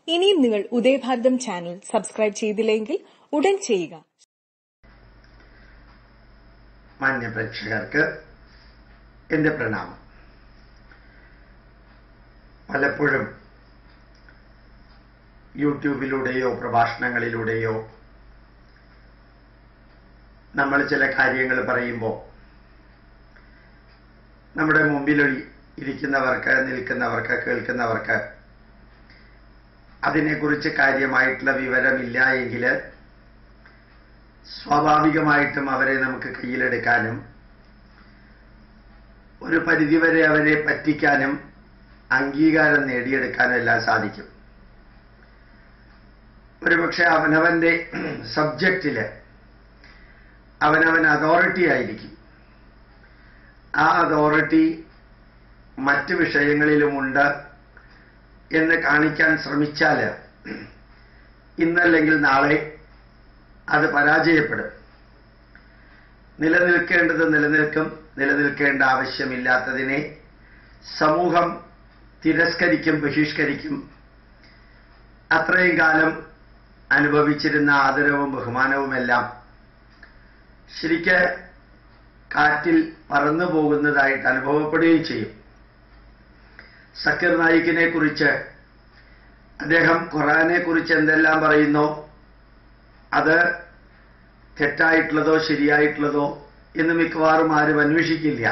ഇനിയും നിങ്ങൾ Udayabharatham channel subscribe ചെയ്തില്ലെങ്കിൽ ഉടൻ ചെയ്യുക മാന്യ പ്രേക്ഷകർക്ക് എന്റെ പ്രണാമം പലപ്പോഴും യൂട്യൂബിലൂടെയോ പ്രഭാഷണങ്ങളിലൂടെയോ നമ്മൾ ചില കാര്യങ്ങൾ പറയുമ്പോൾ നമ്മുടെ മുമ്പിൽ ഇരിക്കുന്നവർക്ക് നിൽക്കുന്നവർക്ക് കേൾക്കുന്നവർക്ക് അതിനെക്കുറിച്ച് കാര്യമായിട്ടുള്ള വിവരമില്ല എങ്കിൽ സ്വാഭാവികമായിട്ടും അവരെ നമുക്ക് കയ്യിലെടുക്കാനും ഒരു പരിധിവരെ അവരെ പറ്റിക്കാനും അംഗീകാരം നേടിയെടുക്കാനും എല്ലാം സാധിക്കും ഒരുപക്ഷെ അവനവന്റെ സബ്ജക്റ്റില് അവനവൻ അതോറിറ്റി ആയിരിക്കും ആ അതോറിറ്റി മറ്റ് വിഷയങ്ങളിലുമുണ്ട് എന്ന് കാണിക്കാൻ ശ്രമിച്ചാൽ ഇന്നല്ലെങ്കിൽ നാളെ അത് പരാജയപ്പെടും നിലനിൽക്കേണ്ടത് നിലനിൽക്കും നിലനിൽക്കേണ്ട ആവശ്യമില്ലാത്തതിനെ സമൂഹം തിരസ്കരിക്കും ബഹിഷ്കരിക്കും അത്രയും കാലം അനുഭവിച്ചിരുന്ന ആദരവും ബഹുമാനവുമെല്ലാം ശരിക്ക് കാറ്റിൽ പറന്നു പോകുന്നതായിട്ട് അനുഭവപ്പെടുകയും ചെയ്യും സക്കീർ നായിക്കിനെ കുറിച്ച് അദ്ദേഹം ഖുറാനെ കുറിച്ച് എന്തെല്ലാം പറയുന്നോ അത് തെറ്റായിട്ടുള്ളതോ ശരിയായിട്ടുള്ളതോ എന്ന് മിക്കവാറും ആരും അന്വേഷിക്കില്ല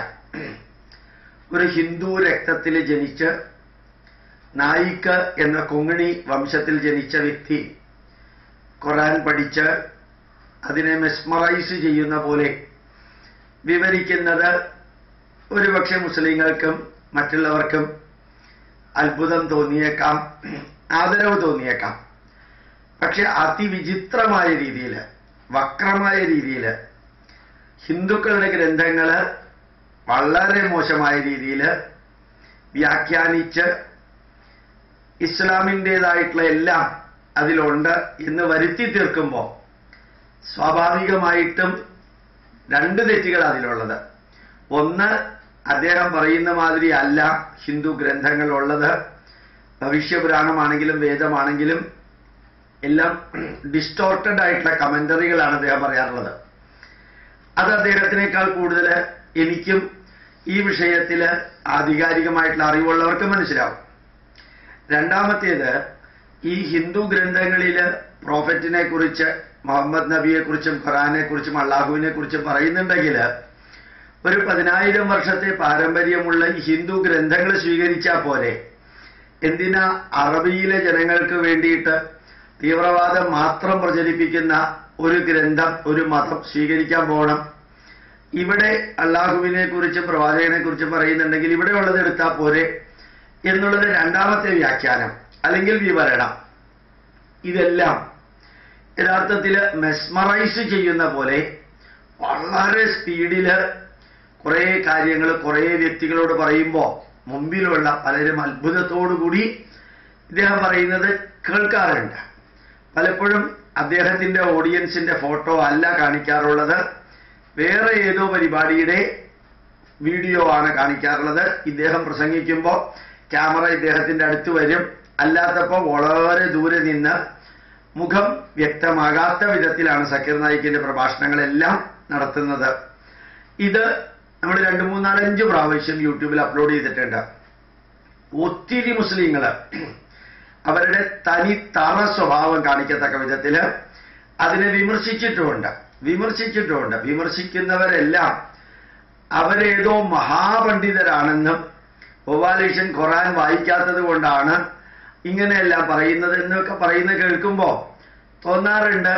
ഒരു ഹിന്ദു രക്തത്തിൽ ജനിച്ച് നായിക്ക് എന്ന കൊങ്ങിണി വംശത്തിൽ ജനിച്ച വ്യക്തി ഖുറാൻ പഠിച്ച് അതിനെ മെസ്മറൈസ് ചെയ്യുന്ന പോലെ വിവരിക്കുന്നത് ഒരുപക്ഷെ മുസ്ലിങ്ങൾക്കും മറ്റുള്ളവർക്കും അത്ഭുതം തോന്നിയേക്കാം ആദരവ് തോന്നിയേക്കാം പക്ഷെ അതിവിചിത്രമായ രീതിയിൽ വക്രമായ രീതിയിൽ ഹിന്ദുക്കളുടെ ഗ്രന്ഥങ്ങൾ വളരെ മോശമായ രീതിയിൽ വ്യാഖ്യാനിച്ച് ഇസ്ലാമിൻ്റെതായിട്ടുള്ള എല്ലാം അതിലുണ്ട് എന്ന് വരുത്തി തീർക്കുമ്പോൾ സ്വാഭാവികമായിട്ടും രണ്ട് തെറ്റുകൾ അതിലുള്ളത് ഒന്ന് അദ്ദേഹം പറയുന്ന മാതിരി അല്ല ഹിന്ദു ഗ്രന്ഥങ്ങളുള്ളത് ഭവിഷ്യപുരാണമാണെങ്കിലും വേദമാണെങ്കിലും എല്ലാം ഡിസ്റ്റോർട്ടഡ് ആയിട്ടുള്ള കമന്ററികളാണ് അദ്ദേഹം പറയാറുള്ളത് അത് അദ്ദേഹത്തിനേക്കാൾ കൂടുതൽ എനിക്കും ഈ വിഷയത്തിൽ ആധികാരികമായിട്ടുള്ള അറിവുള്ളവർക്ക് മനസ്സിലാവും രണ്ടാമത്തേത് ഈ ഹിന്ദു ഗ്രന്ഥങ്ങളിൽ പ്രോഫറ്റിനെ കുറിച്ച് മുഹമ്മദ് നബിയെ കുറിച്ചും ഖുറാനെ കുറിച്ചും അള്ളാഹുവിനെ കുറിച്ചും പറയുന്നുണ്ടെങ്കിൽ ഒരു പതിനായിരം വർഷത്തെ പാരമ്പര്യമുള്ള ഈ ഹിന്ദു ഗ്രന്ഥങ്ങൾ സ്വീകരിച്ചാൽ പോലെ എന്തിനാ അറബിയിലെ ജനങ്ങൾക്ക് വേണ്ടിയിട്ട് തീവ്രവാദം മാത്രം പ്രചരിപ്പിക്കുന്ന ഒരു ഗ്രന്ഥം ഒരു മതം സ്വീകരിക്കാൻ പോകണം ഇവിടെ അള്ളാഹുവിനെ കുറിച്ചും പ്രവാചകനെ കുറിച്ചും പറയുന്നുണ്ടെങ്കിൽ ഇവിടെ ഉള്ളത് എടുത്താൽ പോരെ എന്നുള്ളത് രണ്ടാമത്തെ വ്യാഖ്യാനം അല്ലെങ്കിൽ വിവരണം ഇതെല്ലാം യഥാർത്ഥത്തിൽ മെസ്മറൈസ് ചെയ്യുന്ന പോലെ വളരെ സ്പീഡില് കുറെ കാര്യങ്ങൾ കുറെ വ്യക്തികളോട് പറയുമ്പോൾ മുമ്പിലുള്ള പലരും അത്ഭുതത്തോടുകൂടി ഇദ്ദേഹം പറയുന്നത് കേൾക്കാറുണ്ട് പലപ്പോഴും അദ്ദേഹത്തിന്റെ ഓഡിയൻസിന്റെ ഫോട്ടോ അല്ല കാണിക്കാറുള്ളത് വേറെ ഏതോ പരിപാടിയുടെ വീഡിയോ ആണ് കാണിക്കാറുള്ളത് ഇദ്ദേഹം പ്രസംഗിക്കുമ്പോൾ ക്യാമറ ഇദ്ദേഹത്തിന്റെ അടുത്ത് വരും അല്ലാത്തപ്പോൾ വളരെ ദൂരെ നിന്ന് മുഖം വ്യക്തമാകാത്ത വിധത്തിലാണ് സക്കീർ നായിക്കിന്റെ പ്രഭാഷണങ്ങളെല്ലാം നടത്തുന്നത് ഇത് നമ്മൾ രണ്ടു മൂന്നാലഞ്ച് പ്രാവശ്യം യൂട്യൂബിൽ അപ്ലോഡ് ചെയ്തിട്ടുണ്ട് ഒത്തിരി മുസ്ലിങ്ങൾ അവരുടെ തനി തറ സ്വഭാവം കാണിക്കത്തക്ക വിധത്തില് അതിനെ വിമർശിച്ചിട്ടുമുണ്ട് വിമർശിച്ചിട്ടുമുണ്ട് വിമർശിക്കുന്നവരെല്ലാം അവരേതോ മഹാപണ്ഡിതരാണെന്നും ഗോപാലകൃഷ്ണൻ ഖുറാൻ വായിക്കാത്തത് കൊണ്ടാണ് ഇങ്ങനെയെല്ലാം പറയുന്നത് എന്നൊക്കെ പറയുന്നത് കേൾക്കുമ്പോൾ തോന്നാറുണ്ട്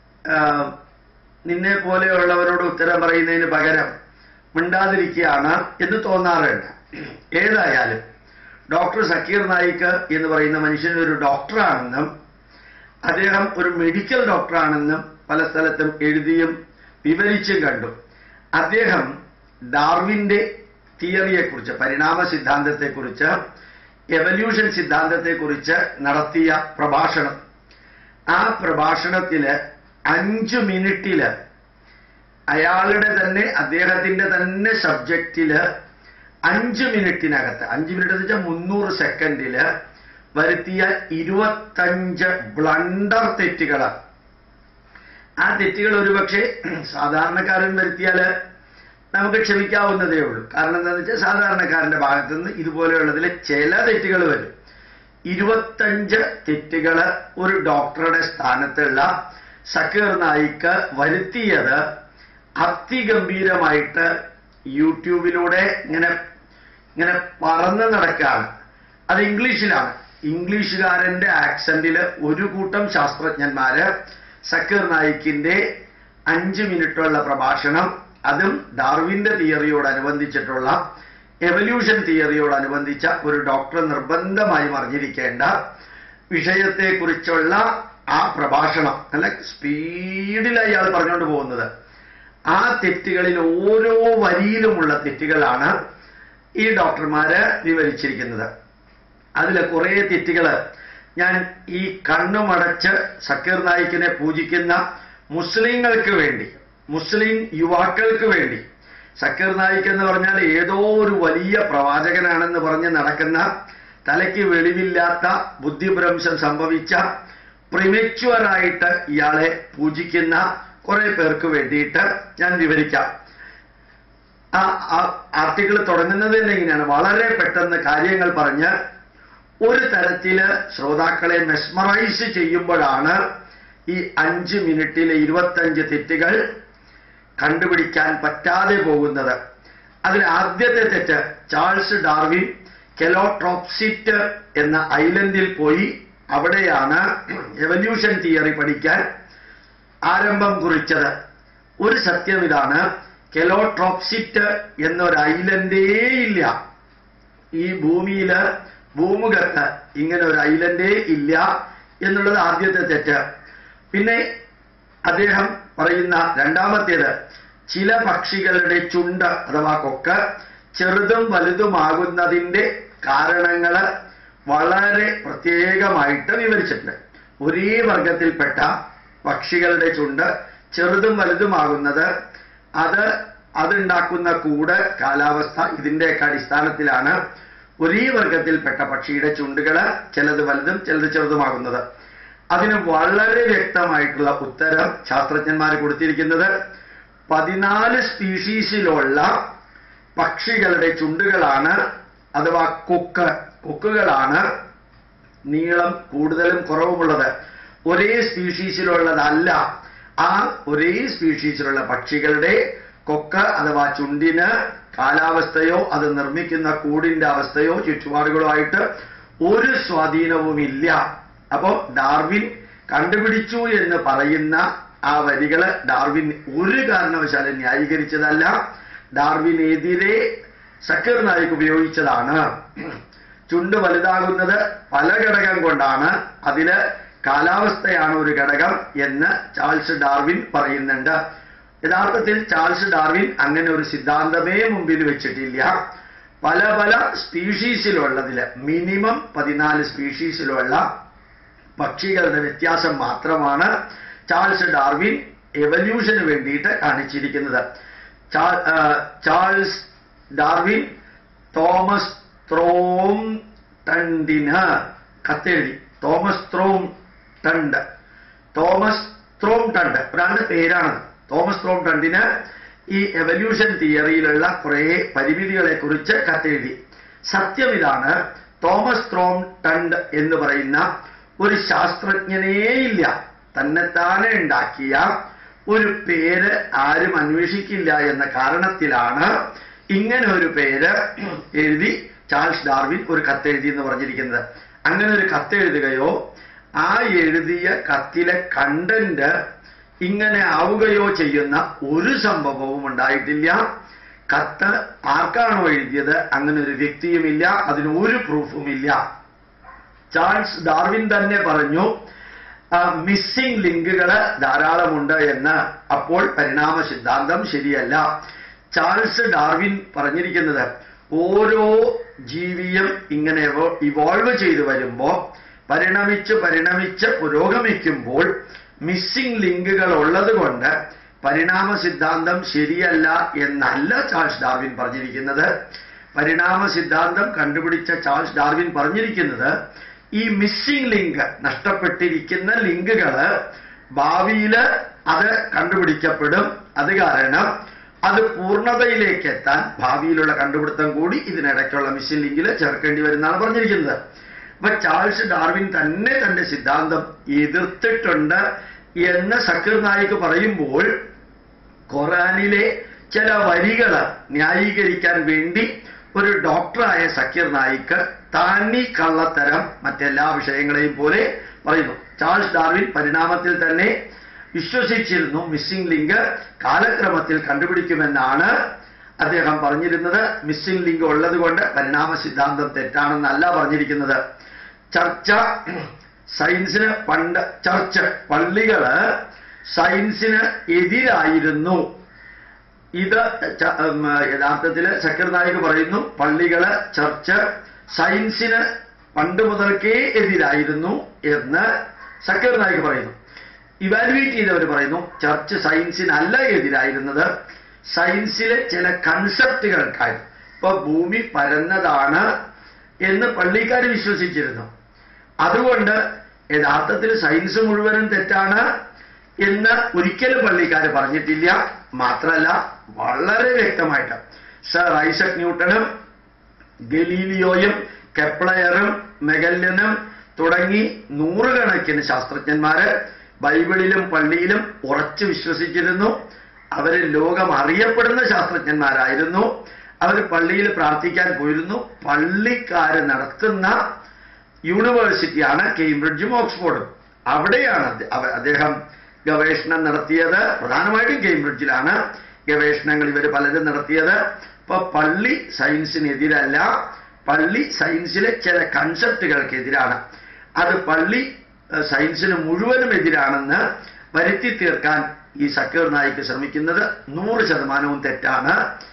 നിന്നെ പോലെയുള്ളവരോട് ഉത്തരം പറയുന്നതിന് പകരം മിണ്ടാതിരിക്കുകയാണ് എന്ന് തോന്നാറുണ്ട് ഏതായാലും ഡോക്ടർ സക്കീർ നായിക്ക് എന്ന് പറയുന്ന മനുഷ്യൻ ഒരു ഡോക്ടറാണെന്നും അദ്ദേഹം ഒരു മെഡിക്കൽ ഡോക്ടറാണെന്നും പല സ്ഥലത്തും എഴുതിയും വിവരിച്ചും കണ്ടു അദ്ദേഹം ഡാർവിന്റെ തിയറിയെക്കുറിച്ച് പരിണാമ സിദ്ധാന്തത്തെക്കുറിച്ച് എവല്യൂഷൻ സിദ്ധാന്തത്തെക്കുറിച്ച് നടത്തിയ പ്രഭാഷണം ആ പ്രഭാഷണത്തില് അഞ്ചു മിനിറ്റില് അയാളുടെ തന്നെ അദ്ദേഹത്തിന്റെ തന്നെ സബ്ജക്റ്റില് അഞ്ച് മിനിറ്റിനകത്ത് അഞ്ച് മിനിറ്റ് എന്ന് വെച്ചാൽ മുന്നൂറ് സെക്കൻഡില് വരുത്തിയ ഇരുപത്തഞ്ച് ബ്ലണ്ടർ തെറ്റുകൾ ആ തെറ്റുകൾ ഒരുപക്ഷെ സാധാരണക്കാരൻ വരുത്തിയാൽ നമുക്ക് ക്ഷമിക്കാവുന്നതേ ഉള്ളൂ കാരണം എന്താണെന്ന് വെച്ചാൽ സാധാരണക്കാരന്റെ ഭാഗത്തു നിന്ന് ഇതുപോലെയുള്ളതിൽ ചില തെറ്റുകൾ വരും ഇരുപത്തഞ്ച് തെറ്റുകൾ ഒരു ഡോക്ടറുടെ സ്ഥാനത്തുള്ള സക്കീർ നായിക്ക് വരുത്തിയത് അതിഗംഭീരമായിട്ട് യൂട്യൂബിലൂടെ ഇങ്ങനെ ഇങ്ങനെ പറന്ന് നടക്കുകയാണ് അത് ഇംഗ്ലീഷിലാണ് ഇംഗ്ലീഷുകാരന്റെ ആക്സന്റിൽ ഒരു കൂട്ടം ശാസ്ത്രജ്ഞന്മാര് സക്കീർ നായിക്കിന്റെ അഞ്ച് മിനിറ്റുള്ള പ്രഭാഷണം അതും ഡാർവിന്റെ തിയറിയോടനുബന്ധിച്ചിട്ടുള്ള എവല്യൂഷൻ തിയറിയോടനുബന്ധിച്ച ഒരു ഡോക്ടർ നിർബന്ധമായും അറിഞ്ഞിരിക്കേണ്ട വിഷയത്തെക്കുറിച്ചുള്ള ആ പ്രഭാഷണം നല്ല സ്പീഡിൽ അയാൾ പറഞ്ഞുകൊണ്ട് പോകുന്നത് ആ തെറ്റുകളിൽ ഓരോ വരിയിലുമുള്ള തെറ്റുകളാണ് ഈ ഡോക്ടർമാര് വിവരിച്ചിരിക്കുന്നത് അതിൽ കുറേ തെറ്റുകൾ ഞാൻ ഈ കണ്ണുമടച്ച് സക്കീർ നായിക്കിനെ പൂജിക്കുന്ന മുസ്ലിങ്ങൾക്ക് വേണ്ടി മുസ്ലിം യുവാക്കൾക്ക് വേണ്ടി സക്കീർ നായിക് എന്ന് പറഞ്ഞാൽ ഏതോ ഒരു വലിയ പ്രവാചകനാണെന്ന് പറഞ്ഞ് നടക്കുന്ന തലയ്ക്ക് വെളിവില്ലാത്ത ബുദ്ധിഭ്രംശം സംഭവിച്ച പ്രിമച്വറായിട്ട് ഇയാളെ പൂജിക്കുന്ന കുറെ പേർക്ക് വേണ്ടിയിട്ട് ഞാൻ വിവരിക്കാം ആ ആർട്ടിക്കിൾ തുടങ്ങുന്നത് തന്നെ ഇങ്ങനെയാണ് വളരെ പെട്ടെന്ന് കാര്യങ്ങൾ പറഞ്ഞ് ഒരു തരത്തില് ശ്രോതാക്കളെ മെസ്മറൈസ് ചെയ്യുമ്പോഴാണ് ഈ അഞ്ച് മിനിറ്റിലെ ഇരുപത്തഞ്ച് തെറ്റുകൾ കണ്ടുപിടിക്കാൻ പറ്റാതെ പോകുന്നത് അതിൽ ആദ്യത്തെ തെറ്റ് ചാൾസ് ഡാർവിൻ കെലോട്രോപ്സിറ്റ് എന്ന ഐലൻഡിൽ പോയി അവിടെയാണ് എവല്യൂഷൻ തിയറി പഠിക്കാൻ ആരംഭം കുറിച്ചത് ഒരു സത്യം ഇതാണ് കെലോട്രോപ്സിറ്റ് എന്നൊരു ഐലൻഡേ ഇല്ല ഈ ഭൂമിയില് ഭൂമുഖത്ത് ഇങ്ങനെ ഒരു ഐലൻഡേ ഇല്ല എന്നുള്ളത് ആദ്യത്തെ തെറ്റ് പിന്നെ അദ്ദേഹം പറയുന്ന രണ്ടാമത്തേത് ചില പക്ഷികളുടെ ചുണ്ട് അഥവാ കൊക്ക് ചെറുതും വലുതുമാകുന്നതിന്റെ കാരണങ്ങള് വളരെ പ്രത്യേകമായിട്ട് വിവരിച്ചിട്ടുണ്ട് ഒരേ വർഗത്തിൽപ്പെട്ട പക്ഷികളുടെ ചുണ്ട് ചെറുതും വലുതുമാകുന്നത് അത് അതുണ്ടാക്കുന്ന കൂട് കാലാവസ്ഥ ഇതിന്റെയൊക്കെ അടിസ്ഥാനത്തിലാണ് ഒരേ വർഗത്തിൽപ്പെട്ട പക്ഷിയുടെ ചുണ്ടുകള് ചിലത് വലുതും ചിലത് ചെറുതുമാകുന്നത് അതിന് വളരെ വ്യക്തമായിട്ടുള്ള ഉത്തരം ശാസ്ത്രജ്ഞന്മാർ കൊടുത്തിരിക്കുന്നത് പതിനാല് സ്പീഷീസിലുള്ള പക്ഷികളുടെ ചുണ്ടുകളാണ് അഥവാ കൊക്ക് കൊക്കുകളാണ് നീളം കൂടുതലും കുറവുമുള്ളത് ഒരേ സ്പീഷീസിലുള്ളതല്ല ആ ഒരേ സ്പീഷീസിലുള്ള പക്ഷികളുടെ കൊക്ക് അഥവാ ചുണ്ടിന് കാലാവസ്ഥയോ അത് നിർമ്മിക്കുന്ന കൂടിന്റെ അവസ്ഥയോ ചുറ്റുപാടുകളോ ആയിട്ട് ഒരു സ്വാധീനവുമില്ല അപ്പോ ഡാർവിൻ കണ്ടുപിടിച്ചു എന്ന് പറയുന്ന ആ വരികള് ഡാർവിൻ ഒരു കാരണവശാലും ന്യായീകരിച്ചതല്ല ഡാർവിനെതിരെ സക്കീർ നായിക് ഉപയോഗിച്ചതാണ് ചുണ്ട് വലുതാകുന്നത് പല ഘടകം കൊണ്ടാണ് അതില് കാലാവസ്ഥയാണ് ഒരു ഘടകം എന്ന് ചാൾസ് ഡാർവിൻ പറയുന്നുണ്ട് യഥാർത്ഥത്തിൽ ചാൾസ് ഡാർവിൻ അങ്ങനെ ഒരു സിദ്ധാന്തമേ മുമ്പിൽ വെച്ചിട്ടില്ല പല പല സ്പീഷീസിലുള്ളതിൽ മിനിമം പതിനാല് സ്പീഷീസിലുള്ള പക്ഷികളുടെ വ്യത്യാസം മാത്രമാണ് ചാൾസ് ഡാർവിൻ എവല്യൂഷന് വേണ്ടിയിട്ട് കാണിച്ചിരിക്കുന്നത് ചാൾസ് ഡാർവിൻ തോമസ് ത്രോം ടണ്ടിന് കത്തെഴുതി തോമസ് ത്രോം ടണ്ട് തോമസ് ത്രോം ടണ്ട് ഒരാളുടെ പേരാണത് തോമസ് ത്രോം ടണ്ടിന് ഈ എവല്യൂഷൻ തിയറിയിലുള്ള കുറെ പരിമിതികളെ കുറിച്ച് കത്തെഴുതി സത്യം ഇതാണ് തോമസ് ത്രോം ടണ്ട് എന്ന് പറയുന്ന ഒരു ശാസ്ത്രജ്ഞനേയില്ല തന്നെത്താനെ ഉണ്ടാക്കിയ ഒരു പേര് ആരും അന്വേഷിക്കില്ല എന്ന കാരണത്തിലാണ് ഇങ്ങനെ ഒരു പേര് എഴുതി ചാൾസ് ഡാർവിൻ ഒരു കത്തെഴുതി എന്ന് പറഞ്ഞിരിക്കുന്നത് അങ്ങനെ ഒരു കത്തെഴുതുകയോ ആ എഴുതിയ കത്തിലെ കണ്ടന്റ് ഇങ്ങനെ ആവുകയോ ചെയ്യുന്ന ഒരു സംഭവവും ഉണ്ടായിട്ടില്ല കത്ത് ആർക്കാണോ എഴുതിയത് അങ്ങനെ ഒരു വ്യക്തിയുമില്ല അതിന് ഒരു പ്രൂഫുമില്ല ചാൾസ് ഡാർവിൻ തന്നെ പറഞ്ഞു മിസ്സിംഗ് ലിങ്കുകൾ ധാരാളമുണ്ട് എന്ന് അപ്പോൾ പരിണാമ സിദ്ധാന്തം ശരിയല്ല ചാൾസ് ഡാർവിൻ പറഞ്ഞിരിക്കുന്നത് ഓരോ ജീവിയും ഇങ്ങനെ ഇവോൾവ് ചെയ്തു വരുമ്പോൾ പരിണമിച്ച് പരിണമിച്ച് പുരോഗമിക്കുമ്പോൾ മിസ്സിംഗ് ലിങ്കുകൾ ഉള്ളത് കൊണ്ട് പരിണാമ സിദ്ധാന്തം ശരിയല്ല എന്നല്ല ചാൾസ് ഡാർവിൻ പറഞ്ഞിരിക്കുന്നത് പരിണാമ സിദ്ധാന്തം കണ്ടുപിടിച്ച ചാൾസ് ഡാർവിൻ പറഞ്ഞിരിക്കുന്നത് ഈ മിസ്സിംഗ് ലിങ്ക് നഷ്ടപ്പെട്ടിരിക്കുന്ന ലിങ്കുകള് ഭാവിയില് അത് കണ്ടുപിടിക്കപ്പെടും അത് കാരണം അത് പൂർണ്ണതയിലേക്ക് എത്താൻ ഭാവിയിലുള്ള കണ്ടുപിടുത്തം കൂടി ഇതിനിടയ്ക്കുള്ള മിസ്സിംഗ് ലിങ്കിൽ ചേർക്കേണ്ടി വരുന്നതാണ് പറഞ്ഞിരിക്കുന്നത് അപ്പൊ ചാൾസ് ഡാർവിൻ തന്നെ തന്റെ സിദ്ധാന്തം എതിർത്തിട്ടുണ്ട് എന്ന് സക്കീർ നായിക് പറയുമ്പോൾ ഖുറാനിലെ ചില വരികൾ ന്യായീകരിക്കാൻ വേണ്ടി ഒരു ഡോക്ടറായ സക്കീർ നായിക്ക് താനി കള്ളത്തരം മറ്റെല്ലാ വിഷയങ്ങളെയും പോലെ പറയുന്നു ചാൾസ് ഡാർവിൻ പരിണാമത്തിൽ തന്നെ വിശ്വസിച്ചിരുന്നു മിസ്സിംഗ് ലിങ്ക് കാലക്രമത്തിൽ കണ്ടുപിടിക്കുമെന്നാണ് അദ്ദേഹം പറഞ്ഞിരുന്നത് മിസ്സിംഗ് ലിങ്ക് ഉള്ളത് കൊണ്ട് പരിണാമ സിദ്ധാന്തം തെറ്റാണെന്നല്ല പറഞ്ഞിരിക്കുന്നത് ചർച്ച സയൻസിന് പണ്ട് ചർച്ച് പള്ളികള് സയൻസിന് എതിരായിരുന്നു ഇത് ച- ഉം, യഥാർത്ഥത്തില് സക്കീർ നായിക് പറയുന്നു പള്ളികള് ചർച്ച് സയൻസിന് പണ്ട് മുതൽക്കേ എതിരായിരുന്നു എന്ന് സക്കീർ നായിക് പറയുന്നു ഇവാലുവേറ്റ് ചെയ്തവർ പറയുന്നു ചർച്ച് സയൻസിനല്ല എതിരായിരുന്നത് സയൻസിലെ ചില കൺസെപ്റ്റുകൾക്കായി ഇപ്പൊ ഭൂമി പരന്നതാണ് എന്ന് പള്ളിക്കാർ വിശ്വസിച്ചിരുന്നു അതുകൊണ്ട് യഥാർത്ഥത്തിൽ സയൻസ് മുഴുവനും തെറ്റാണ് എന്ന് ഒരിക്കലും പള്ളിക്കാർ പറഞ്ഞിട്ടില്ല മാത്രമല്ല വളരെ വ്യക്തമായിട്ട് സർ ഐസക് ന്യൂട്ടണും ഗലീലിയോയും കെപ്ലയറും മെഗല്ലനും തുടങ്ങി നൂറുകണക്കിന് ശാസ്ത്രജ്ഞന്മാര് ബൈബിളിലും പള്ളിയിലും ഉറച്ചു വിശ്വസിച്ചിരുന്നു അവര് ലോകം അറിയപ്പെടുന്ന ശാസ്ത്രജ്ഞന്മാരായിരുന്നു അവർ പള്ളിയിൽ പ്രാർത്ഥിക്കാൻ പോയിരുന്നു പള്ളിക്കാര് നടത്തുന്ന യൂണിവേഴ്സിറ്റിയാണ് കേംബ്രിഡ്ജും ഓക്സ്ഫോർഡും അവിടെയാണ് അദ്ദേ- അവ- അദ്ദേഹം ഗവേഷണം നടത്തിയത് പ്രധാനമായിട്ടും കേംബ്രിഡ്ജിലാണ് ഗവേഷണങ്ങൾ ഇവർ പലരും നടത്തിയത് ഇപ്പൊ പള്ളി സയൻസിനെതിരല്ല പള്ളി സയൻസിലെ ചില കൺസെപ്റ്റുകൾക്കെതിരാണ് അത് പള്ളി ഏഹ്, സയൻസിന് മുഴുവനും എതിരാണെന്ന് വരുത്തി തീർക്കാൻ ഈ സക്കീർ നായിക്ക് ശ്രമിക്കുന്നത് നൂറ് ശതമാനവും തെറ്റാണ്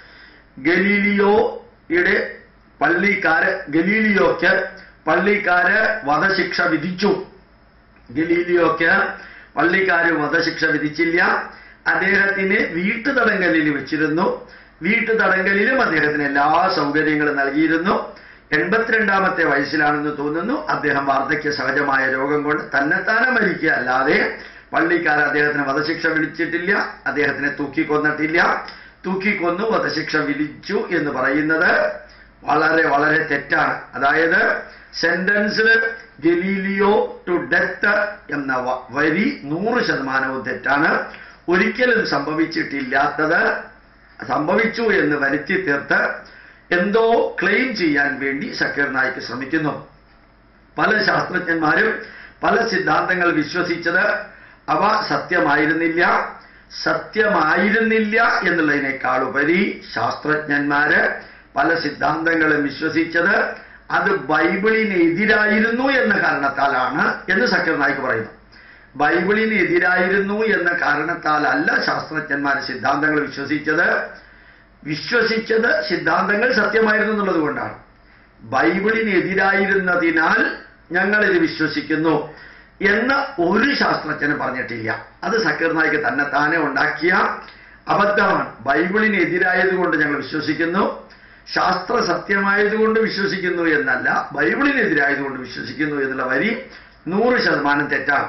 ഗലീലിയോയുടെ പള്ളിക്കാര് ഗലീലിയോക്ക് പള്ളിക്കാര് വധശിക്ഷ വിധിച്ചു ഗലീലിയോക്ക് പള്ളിക്കാര് വധശിക്ഷ വിധിച്ചില്ല അദ്ദേഹത്തിന് വീട്ടുതടങ്കലിൽ വെച്ചിരുന്നു വീട്ടുതടങ്കലിലും അദ്ദേഹത്തിന് എല്ലാ സൗകര്യങ്ങളും നൽകിയിരുന്നു എൺപത്തിരണ്ടാമത്തെ വയസ്സിലാണെന്ന് തോന്നുന്നു അദ്ദേഹം വാർദ്ധക്യ സഹജമായ രോഗം കൊണ്ട് തന്നെത്താനെ മരിക്കുക അല്ലാതെ പള്ളിക്കാർ അദ്ദേഹത്തിന് വധശിക്ഷ വിളിച്ചിട്ടില്ല അദ്ദേഹത്തിനെ തൂക്കിക്കൊന്നിട്ടില്ല തൂക്കിക്കൊന്നു വധശിക്ഷ വിധിച്ചു എന്ന് പറയുന്നത് വളരെ വളരെ തെറ്റാണ് അതായത് സെന്റൻസിൽ ഗലീലിയോ ടു ഡെത്ത് എന്ന വ- വരി നൂറ് ശതമാനവും തെറ്റാണ് ഒരിക്കലും സംഭവിച്ചിട്ടില്ലാത്തത് സംഭവിച്ചു എന്ന് വരുത്തി തീർത്ത് എന്തോ ക്ലെയിം ചെയ്യാൻ വേണ്ടി സക്കീർ നായിക്ക് ശ്രമിക്കുന്നു പല ശാസ്ത്രജ്ഞന്മാരും പല സിദ്ധാന്തങ്ങൾ വിശ്വസിച്ചത് അവ സത്യമായിരുന്നില്ല സത്യമായിരുന്നില്ല എന്നുള്ളതിനേക്കാൾ ഉപരി ശാസ്ത്രജ്ഞന്മാര് പല സിദ്ധാന്തങ്ങളും വിശ്വസിച്ചത് അത് ബൈബിളിന് എതിരായിരുന്നു എന്ന കാരണത്താലാണ് എന്ന് സക്കീർ നായിക്ക് പറയുന്നു ബൈബിളിന് എതിരായിരുന്നു എന്ന കാരണത്താലല്ല ശാസ്ത്രജ്ഞന്മാർ സിദ്ധാന്തങ്ങൾ വിശ്വസിച്ചത് വിശ്വസിച്ചത് സിദ്ധാന്തങ്ങൾ സത്യമായിരുന്നു എന്നുള്ളത് കൊണ്ടാണ് ബൈബിളിന് എതിരായിരുന്നതിനാൽ ഞങ്ങൾ ഇത് വിശ്വസിക്കുന്നു എന്ന് ഒരു ശാസ്ത്രജ്ഞനും പറഞ്ഞിട്ടില്ല അത് സക്കീർ നായിക്ക് തന്നെത്താനെ ഉണ്ടാക്കിയ അബദ്ധമാണ് ബൈബിളിന് എതിരായതുകൊണ്ട് ഞങ്ങൾ വിശ്വസിക്കുന്നു ശാസ്ത്ര സത്യമായതുകൊണ്ട് വിശ്വസിക്കുന്നു എന്നല്ല ബൈബിളിനെതിരായതുകൊണ്ട് വിശ്വസിക്കുന്നു എന്നുള്ള വരി നൂറ് ശതമാനം തെറ്റാണ്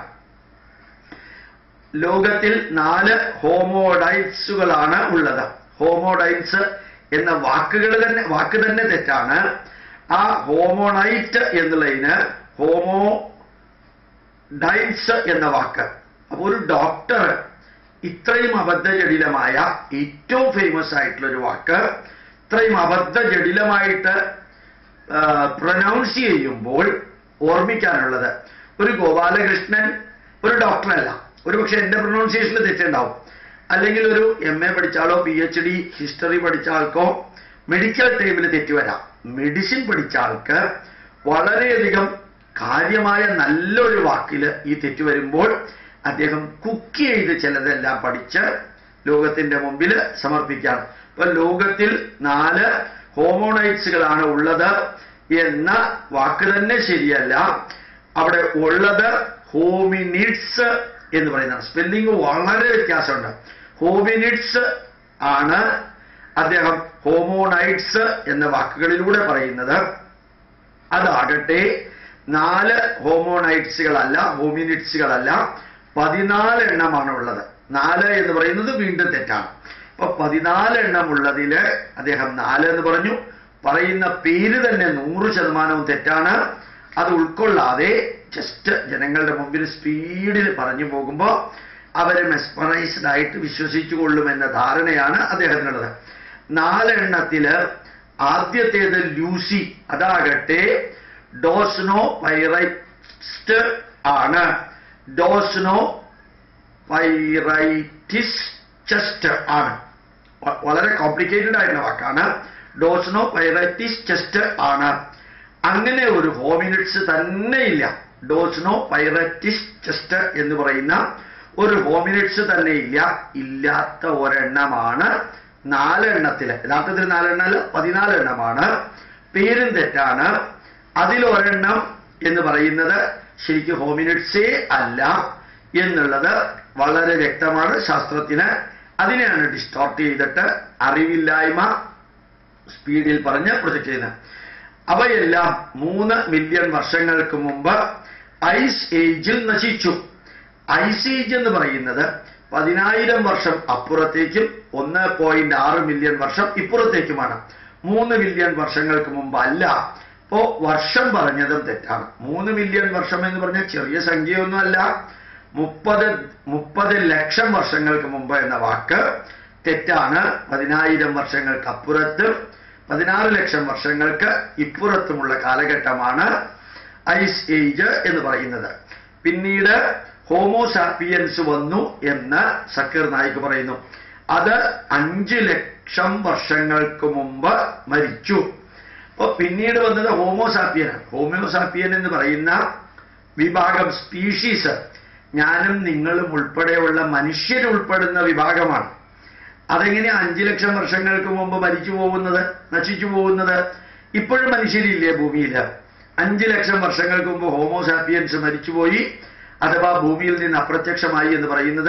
ലോകത്തിൽ നാല് ഹോമോഡൈറ്റ്സുകളാണ് ഉള്ളത് ഹോമോഡൈറ്റ്സ് എന്ന വാക്കുകൾ തന്നെ വാക്ക് തന്നെ തെറ്റാണ് ആ ഹോമോണൈറ്റ് എന്നുള്ളതിന് ഹോമോ ഡൈറ്റ്സ് എന്ന വാക്ക് അപ്പൊ ഒരു ഡോക്ടർ ഇത്രയും അബദ്ധജടിലമായ ഏറ്റവും ഫേമസ് ആയിട്ടുള്ള ഒരു വാക്ക് ഇത്രയും അബദ്ധജടിലമായിട്ട് പ്രൊനൗൺസ് ചെയ്യുമ്പോൾ ഓർമ്മിക്കാനുള്ളത് ഒരു ഗോപാലകൃഷ്ണൻ ഒരു ഡോക്ടറല്ല ഒരു പക്ഷെ എന്റെ പ്രൊനൗൺസിയേഷനിൽ തെറ്റുണ്ടാവും അല്ലെങ്കിൽ ഒരു എം എ പഠിച്ചാലോ പി എച്ച് ഡി ഹിസ്റ്ററി പഠിച്ച ആൾക്കോ മെഡിക്കൽ ടൈമിൽ തെറ്റുവരാം മെഡിസിൻ പഠിച്ച ആൾക്ക് വളരെയധികം കാര്യമായ നല്ലൊരു വാക്കില് ഈ തെറ്റ് വരുമ്പോൾ അദ്ദേഹം കുക്ക് ചെയ്ത് ചിലതെല്ലാം പഠിച്ച് ലോകത്തിന്റെ മുമ്പിൽ സമർപ്പിക്കാം ഇപ്പൊ ലോകത്തിൽ നാല് ഹോമോണൈറ്റ്സുകളാണ് ഉള്ളത് എന്ന വാക്ക് തന്നെ ശരിയല്ല അവിടെ ഉള്ളത് ഹോമിനിഡ്സ് എന്ന് പറയുന്ന സ്പെല്ലിംഗ് വളരെ വ്യത്യാസമുണ്ട് ഹോമിനിഡ്സ് ആണ് അദ്ദേഹം ഹോമോണൈറ്റ്സ് എന്ന വാക്കുകളിലൂടെ പറയുന്നത് അതാകട്ടെ നാല് ഹോമോണൈറ്റ്സുകളല്ല ഹോമിനിറ്റ്സുകളല്ല പതിനാല് എണ്ണമാണ് ഉള്ളത് നാല് എന്ന് പറയുന്നത് വീണ്ടും തെറ്റാണ് അപ്പൊ പതിനാല് എണ്ണം ഉള്ളതില് അദ്ദേഹം നാല് എന്ന് പറഞ്ഞു പറയുന്ന പേര് തന്നെ നൂറ് ശതമാനവും തെറ്റാണ് അത് ഉൾക്കൊള്ളാതെ ജസ്റ്റ് ജനങ്ങളുടെ മുമ്പിൽ സ്പീഡിൽ പറഞ്ഞു പോകുമ്പോൾ അവരെ മെസ്മറൈസ്ഡ് ആയിട്ട് വിശ്വസിച്ചു കൊള്ളുമെന്ന ധാരണയാണ് അദ്ദേഹത്തിനുള്ളത് നാലെണ്ണത്തില് ആദ്യത്തേത് ലൂസി അതാകട്ടെ ഡോസ്നോ പൈറൈസ്റ്റ് ആണ് ഡോസ്നോ പൈറൈറ്റിസ് ചെസ്റ്റ് ആണ് വ- വളരെ കോംപ്ലിക്കേറ്റഡ് ആയിട്ടുള്ള വാക്കാണ് ഡോസ്നോ പൈറൈറ്റിസ് ചെസ്റ്റ് ആണ് അങ്ങനെ ഒരു ഹോമിനിറ്റ്സ് തന്നെയില്ല ഡോസ്നോ പൈററ്റിസ് ചെസ്റ്റ് എന്ന് പറയുന്ന ഒരു ഹോമിനിറ്റ്സ് തന്നെ ഇല്ല ഇല്ലാത്ത ഒരെണ്ണമാണ് നാലെണ്ണത്തില് യഥാർത്ഥത്തിൽ നാലെണ്ണല്ല പതിനാല് എണ്ണമാണ് പേരും തെറ്റാണ് അതിലൊരെണ്ണം എന്ന് പറയുന്നത് ശരിക്കും ഹോമിനിറ്റ്സേ അല്ല എന്നുള്ളത് വളരെ വ്യക്തമാണ് ശാസ്ത്രത്തിന് അതിനെയാണ് ഡിസ്റ്റോർട്ട് ചെയ്തിട്ട് അറിവില്ലായ്മ സ്പീഡിൽ പറഞ്ഞ് പ്രൊജക്ട് ചെയ്യുന്നത് അവയെല്ലാം മൂന്ന് മില്യൺ വർഷങ്ങൾക്ക് മുമ്പ് ഐസ് ഏജിൽ നശിച്ചു ഐസ് ഏജ് എന്ന് പറയുന്നത് പതിനായിരം വർഷം അപ്പുറത്തേക്കും ഒന്ന് പോയിന്റ് ആറ് മില്യൺ വർഷം ഇപ്പുറത്തേക്കുമാണ് മൂന്ന് മില്യൺ വർഷങ്ങൾക്ക് മുമ്പ് അല്ല ഇപ്പോ വർഷം പറഞ്ഞതും തെറ്റാണ് മൂന്ന് മില്യൺ വർഷം എന്ന് പറഞ്ഞാൽ ചെറിയ സംഖ്യയൊന്നുമല്ല മുപ്പത് മുപ്പത് ലക്ഷം വർഷങ്ങൾക്ക് മുമ്പ് എന്ന വാക്ക് തെറ്റാണ് പതിനായിരം വർഷങ്ങൾക്ക് അപ്പുറത്തും പതിനാറ് ലക്ഷം വർഷങ്ങൾക്ക് ഇപ്പുറത്തുമുള്ള കാലഘട്ടമാണ് ഐസ് ഏജ് എന്ന് പറയുന്നത് പിന്നീട് ഹോമോസാപ്പിയൻസ് വന്നു എന്ന് സക്കീർ നായിക് പറയുന്നു അത് അഞ്ച് ലക്ഷം വർഷങ്ങൾക്ക് മുമ്പ് മരിച്ചു അപ്പൊ പിന്നീട് വന്നത് ഹോമോസാപ്പിയനാണ് ഹോമോസാപ്പിയൻ എന്ന് പറയുന്ന വിഭാഗം സ്പീഷീസ് ഞാനും നിങ്ങളും ഉൾപ്പെടെയുള്ള മനുഷ്യരുൾപ്പെടുന്ന വിഭാഗമാണ് അതെങ്ങനെ അഞ്ചു ലക്ഷം വർഷങ്ങൾക്ക് മുമ്പ് മരിച്ചു പോകുന്നത് നശിച്ചു പോകുന്നത് ഇപ്പോഴും മനുഷ്യരില്ലേ ഭൂമിയിൽ അഞ്ചു ലക്ഷം വർഷങ്ങൾക്ക് മുമ്പ് ഹോമോസാപ്പിയൻസ് മരിച്ചുപോയി അഥവാ ഭൂമിയിൽ നിന്ന് അപ്രത്യക്ഷമായി എന്ന് പറയുന്നത്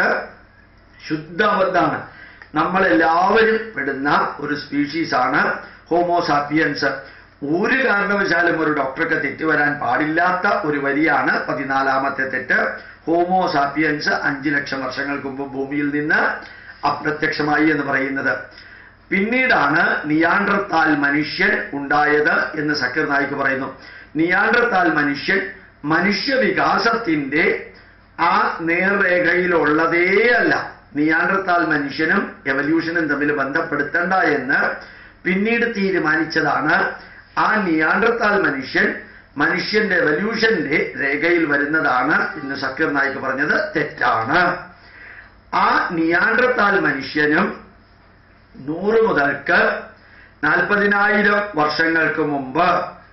ശുദ്ധ അബദ്ധാണ് നമ്മളെല്ലാവരും പെടുന്ന ഒരു സ്പീഷീസ് ആണ് ഹോമോസാപ്പിയൻസ് ഒരു കാരണവശാലും ഒരു ഡോക്ടർക്ക് തെറ്റ് വരാൻ പാടില്ലാത്ത ഒരു വരിയാണ് പതിനാലാമത്തെ തെറ്റ് ഹോമോസാപ്പിയൻസ് അഞ്ചു ലക്ഷം വർഷങ്ങൾക്ക് മുമ്പ് ഭൂമിയിൽ നിന്ന് അപ്രത്യക്ഷമായി എന്ന് പറയുന്നത് പിന്നീടാണ് നിയാൻഡർത്താൽ മനുഷ്യൻ ഉണ്ടായത് എന്ന് സക്കീർ നായിക് പറയുന്നു നിയാൻഡർത്താൽ മനുഷ്യൻ മനുഷ്യ വികാസത്തിന്റെ ആ നേർരേഖയിലുള്ളതേ അല്ല നിയാൻഡർത്താൽ മനുഷ്യനും എവല്യൂഷനും തമ്മിൽ ബന്ധപ്പെടുത്തണ്ട എന്ന് പിന്നീട് തീരുമാനിച്ചതാണ് ആ നിയാൻഡർത്താൽ മനുഷ്യൻ മനുഷ്യന്റെ എവല്യൂഷന്റെ രേഖയിൽ വരുന്നതാണ് എന്ന് സക്കീർ നായിക് പറഞ്ഞത് തെറ്റാണ് ആ നിയാൻഡർത്താൽ മനുഷ്യനും നൂറ് മുതൽക്ക് നാൽപ്പതിനായിരം വർഷങ്ങൾക്ക് മുമ്പ്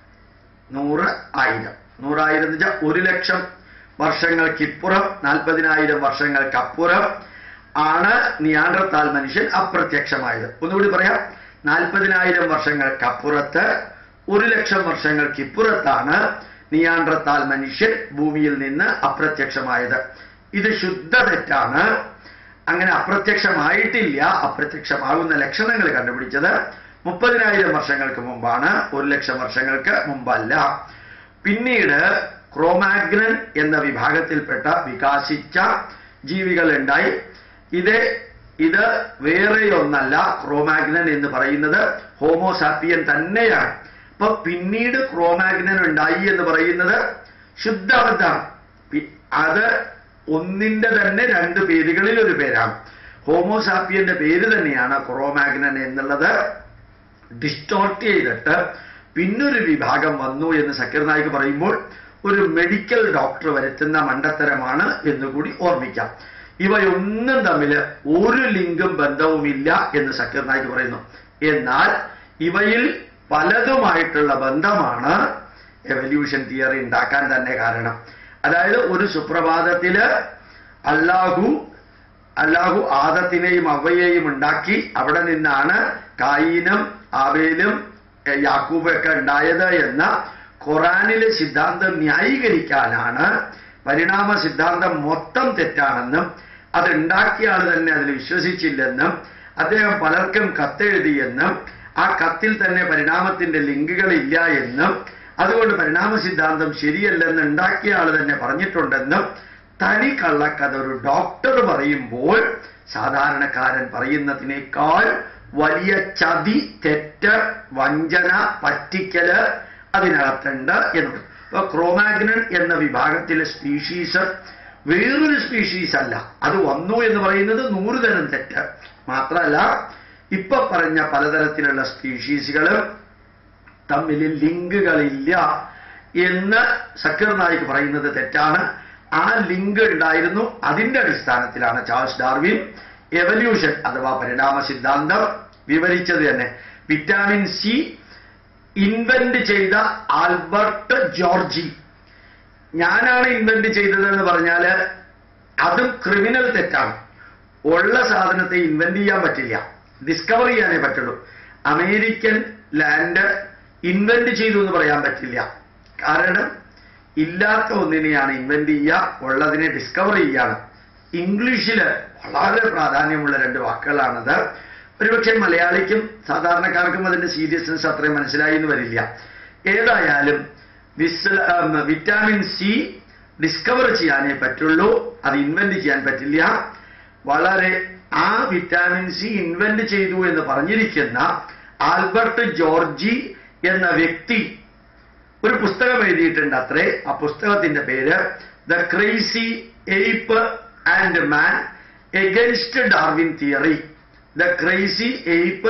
നൂറ് ആയിരം നൂറായിരം എന്ന് വെച്ചാൽ ഒരു ലക്ഷം വർഷങ്ങൾക്കിപ്പുറം നാൽപ്പതിനായിരം വർഷങ്ങൾക്കപ്പുറം ആണ് നിയാൻഡർത്താൽ മനുഷ്യൻ അപ്രത്യക്ഷമായത് ഒന്നുകൂടി പറയാം നാൽപ്പതിനായിരം വർഷങ്ങൾക്കപ്പുറത്ത് ഒരു ലക്ഷം വർഷങ്ങൾക്കിപ്പുറത്താണ് നിയാൻഡർത്താൽ മനുഷ്യൻ ഭൂമിയിൽ നിന്ന് അപ്രത്യക്ഷമായത് ഇത് ശുദ്ധ തെറ്റാണ് അങ്ങനെ അപ്രത്യക്ഷമായിട്ടില്ല അപ്രത്യക്ഷമാകുന്ന ലക്ഷണങ്ങൾ കണ്ടുപിടിച്ചത് മുപ്പതിനായിരം വർഷങ്ങൾക്ക് മുമ്പാണ് ഒരു ലക്ഷം വർഷങ്ങൾക്ക് മുമ്പല്ല പിന്നീട് ക്രോമാഗ്നൻ എന്ന വിഭാഗത്തിൽപ്പെട്ട വികാസിച്ച ജീവികൾ ഉണ്ടായി ഇത് ഇത് വേറെയൊന്നല്ല ക്രോമാഗ്നൻ എന്ന് പറയുന്നത് ഹോമോസാപ്പിയൻ തന്നെയാണ് അപ്പൊ പിന്നീട് ക്രോമാഗ്നൻ ഉണ്ടായി എന്ന് പറയുന്നത് ശുദ്ധാബദ്ധാണ് പി- അത് ഒന്നിന്റെ തന്നെ രണ്ട് പേരുകളിൽ ഒരു പേരാണ് ഹോമോസാപ്പിയന്റെ പേര് തന്നെയാണ് ക്രോമാഗ്നൻ എന്നുള്ളത് ഡിസ്റ്റോർട്ട് ചെയ്തിട്ട് പിന്നൊരു വിഭാഗം വന്നു എന്ന് സക്കീർ നായിക് പറയുമ്പോൾ ഒരു മെഡിക്കൽ ഡോക്ടർ വരുത്തുന്ന മണ്ടത്തരമാണ് എന്നുകൂടി ഓർമ്മിക്കാം ഇവയൊന്നും തമ്മിൽ ഒരു ലിങ്കും ബന്ധവുമില്ല എന്ന് സക്കീർ നായിക് പറയുന്നു എന്നാൽ ഇവയിൽ പലതുമായിട്ടുള്ള ബന്ധമാണ് എവല്യൂഷൻ തിയറി ഉണ്ടാക്കാൻ തന്നെ കാരണം അതായത് ഒരു സുപ്രഭാതത്തില് അല്ലാഹു അല്ലാഹു ആദത്തിനെയും അവയെയും ഉണ്ടാക്കി അവിടെ നിന്നാണ് കായീനും ആബേലും എഹ്, യാക്കൂബൊക്കെ ഉണ്ടായത് എന്ന ഖുറാനിലെ സിദ്ധാന്തം ന്യായീകരിക്കാനാണ് പരിണാമ സിദ്ധാന്തം മൊത്തം തെറ്റാണെന്നും അത് ഉണ്ടാക്കിയ ആൾ തന്നെ അതിൽ വിശ്വസിച്ചില്ലെന്നും അദ്ദേഹം പലർക്കും കത്തെഴുതിയെന്നും ആ കത്തിൽ തന്നെ പരിണാമത്തിന്റെ ലിങ്കുകളില്ല എന്നും അതുകൊണ്ട് പരിണാമ സിദ്ധാന്തം ശരിയല്ലെന്ന് ഉണ്ടാക്കിയ ആൾ തന്നെ പറഞ്ഞിട്ടുണ്ടെന്നും തനി കള്ളക്കഥ ഒരു ഡോക്ടർ പറയുമ്പോൾ സാധാരണക്കാരൻ പറയുന്നതിനേക്കാൾ വലിയ ചതി തെറ്റ് വഞ്ചന പറ്റിക്കല് അതിനകത്തുണ്ട് എന്നുള്ളത് ഇപ്പൊ ക്രോമാഗ്നൻ എന്ന വിഭാഗത്തിലെ സ്പീഷീസ് വേറൊരു സ്പീഷീസ് അല്ല അത് വന്നു എന്ന് പറയുന്നത് നൂറ് തരം തെറ്റ് മാത്രമല്ല ഇപ്പൊ പറഞ്ഞ പലതരത്തിലുള്ള സ്പീഷീസുകൾ തമ്മിൽ ലിങ്കുകളില്ല എന്ന് സക്കർ നായിക് പറയുന്നത് തെറ്റാണ് ആ ലിങ്ക് ഉണ്ടായിരുന്നു അതിന്റെ അടിസ്ഥാനത്തിലാണ് ചാൾസ് ഡാർവിൻ എവല്യൂഷൻ അഥവാ പരിണാമ സിദ്ധാന്തം വിവരിച്ചത് തന്നെ വിറ്റാമിൻ സി ഇൻവെന്റ് ചെയ്ത ആൽബർട്ട് ജോർജി ഞാനാണ് ഇൻവെന്റ് ചെയ്തതെന്ന് പറഞ്ഞാല് അതും ക്രിമിനൽ തെറ്റാണ് ഉള്ള സാധനത്തെ ഇൻവെന്റ് ചെയ്യാൻ പറ്റില്ല ഡിസ്കവർ ചെയ്യാനേ പറ്റുള്ളൂ അമേരിക്കൻ ലാൻഡ് ഇൻവെന്റ് ചെയ്തു എന്ന് പറയാൻ പറ്റില്ല കാരണം ഇല്ലാത്ത ഒന്നിനെയാണ് ഇൻവെന്റ് ചെയ്യുക ഉള്ളതിനെ ഡിസ്കവർ ചെയ്യാണ് ഇംഗ്ലീഷില് വളരെ പ്രാധാന്യമുള്ള രണ്ട് വാക്കുകളാണത് ഒരുപക്ഷെ മലയാളിക്കും സാധാരണക്കാർക്കും അതിന്റെ സീരിയസ്നെസ് അത്രയും മനസ്സിലായി എന്ന് വരില്ല ഏതായാലും വിസ്- ഉം, വിറ്റാമിൻ സി ഡിസ്കവർ ചെയ്യാനേ പറ്റുള്ളൂ അത് ഇൻവെന്റ് ചെയ്യാൻ പറ്റില്ല വളരെ ആ വിറ്റാമിൻ സി ഇൻവെന്റ് ചെയ്തു എന്ന് പറഞ്ഞിരിക്കുന്ന ആൽബർട്ട് ജോർജി എന്ന വ്യക്തി ഒരു പുസ്തകം എഴുതിയിട്ടുണ്ട് അത്രേ ആ പുസ്തകത്തിന്റെ പേര് the crazy ape and man against Darwin theory the crazy ape